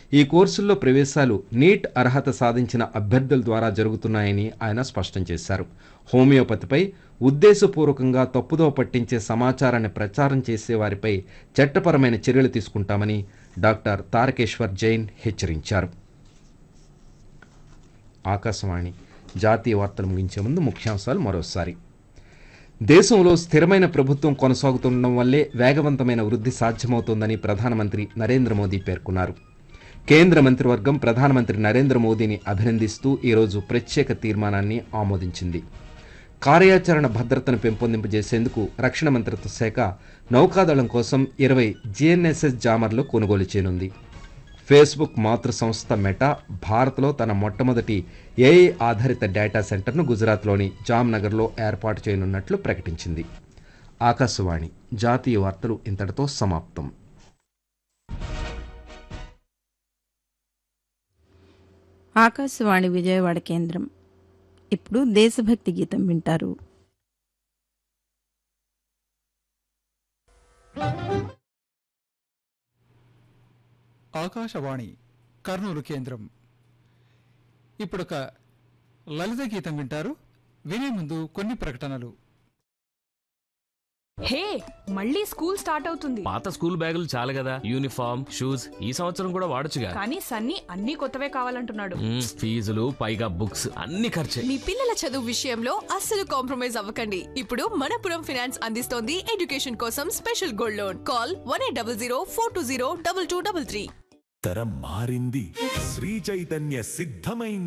ఈ కోర్సుల్లో ప్రవేశాలు నీట్ అర్హత సాధించిన అభ్యర్థుల ద్వారా జరుగుతున్నాయని ఆయన స్పష్టం చేశారు హోమియోపతిపై ఉద్దేశపూర్వకంగా తప్పుదో పట్టించే సమాచారాన్ని ప్రచారం చేసే వారిపై చట్టపరమైన చర్యలు తీసుకుంటామని డాక్టర్ తారకేశ్వర్ జైన్ హెచ్చరించారు ఆకాశవాణి జాతీయ వార్తలు ముగించే ముందు ముఖ్యాంశాలు మరోసారి దేశంలో స్థిరమైన ప్రభుత్వం కొనసాగుతుండడం వల్లే వేగవంతమైన వృద్ధి సాధ్యమవుతోందని ప్రధానమంత్రి నరేంద్ర మోదీ పేర్కొన్నారు కేంద్ర మంత్రివర్గం ప్రధానమంత్రి నరేంద్ర మోదీని అభినందిస్తూ ఈరోజు ప్రత్యేక తీర్మానాన్ని ఆమోదించింది కార్యాచరణ భద్రతను పెంపొందింపజేసేందుకు రక్షణ మంత్రిత్వ శాఖ నౌకాదళం కోసం ఇరవై జిఎన్ఎస్ఎస్ జామర్లు కొనుగోలు చేయనుంది ఫేస్బుక్ మాతృ సంస్థ మెటా భారత్లో తన మొట్టమొదటి ఏఐ ఆధారిత డేటా సెంటర్ను గుజరాత్లోని జామ్నగర్లో ఏర్పాటు చేయనున్నట్లు ప్రకటించింది ఆకాశవాణి జాతీయ వార్తలు ఇంతటితో సమాప్తం ఆకాశవాణి విజయవాడ కేంద్రం ఇప్పుడు దేశభక్తి గీతం వింటారు ఆకాశవాణి కర్నూలు కేంద్రం ఇప్పుడొక లలిత గీతం వింటారు వినే ముందు కొన్ని ప్రకటనలు హే మళ్ళీ స్కూల్ స్టార్ట్ అవుతుంది పాత స్కూల్ బ్యాగులు చాలు కదా యూనిఫామ్ షూస్ ఈ సంవత్సరం కూడా వాడొచ్చుగా కానీ సన్నీ అన్ని కొత్తవే కావాలంటున్నాడు మ్మ్, ఫీజులు పైగా బుక్స్ అన్ని ఖర్చే మీ పిల్లల చదువు విషయంలో అస్సలు కాంప్రమైజ్ అవ్వకండి ఇప్పుడు మనపురం ఫైనాన్స్ అందిస్తోంది ఎడ్యుకేషన్ కోసం special gold loan call one eight double zero four two zero double two double three తరం మారింది శ్రీ చైతన్య సిద్ధమైంది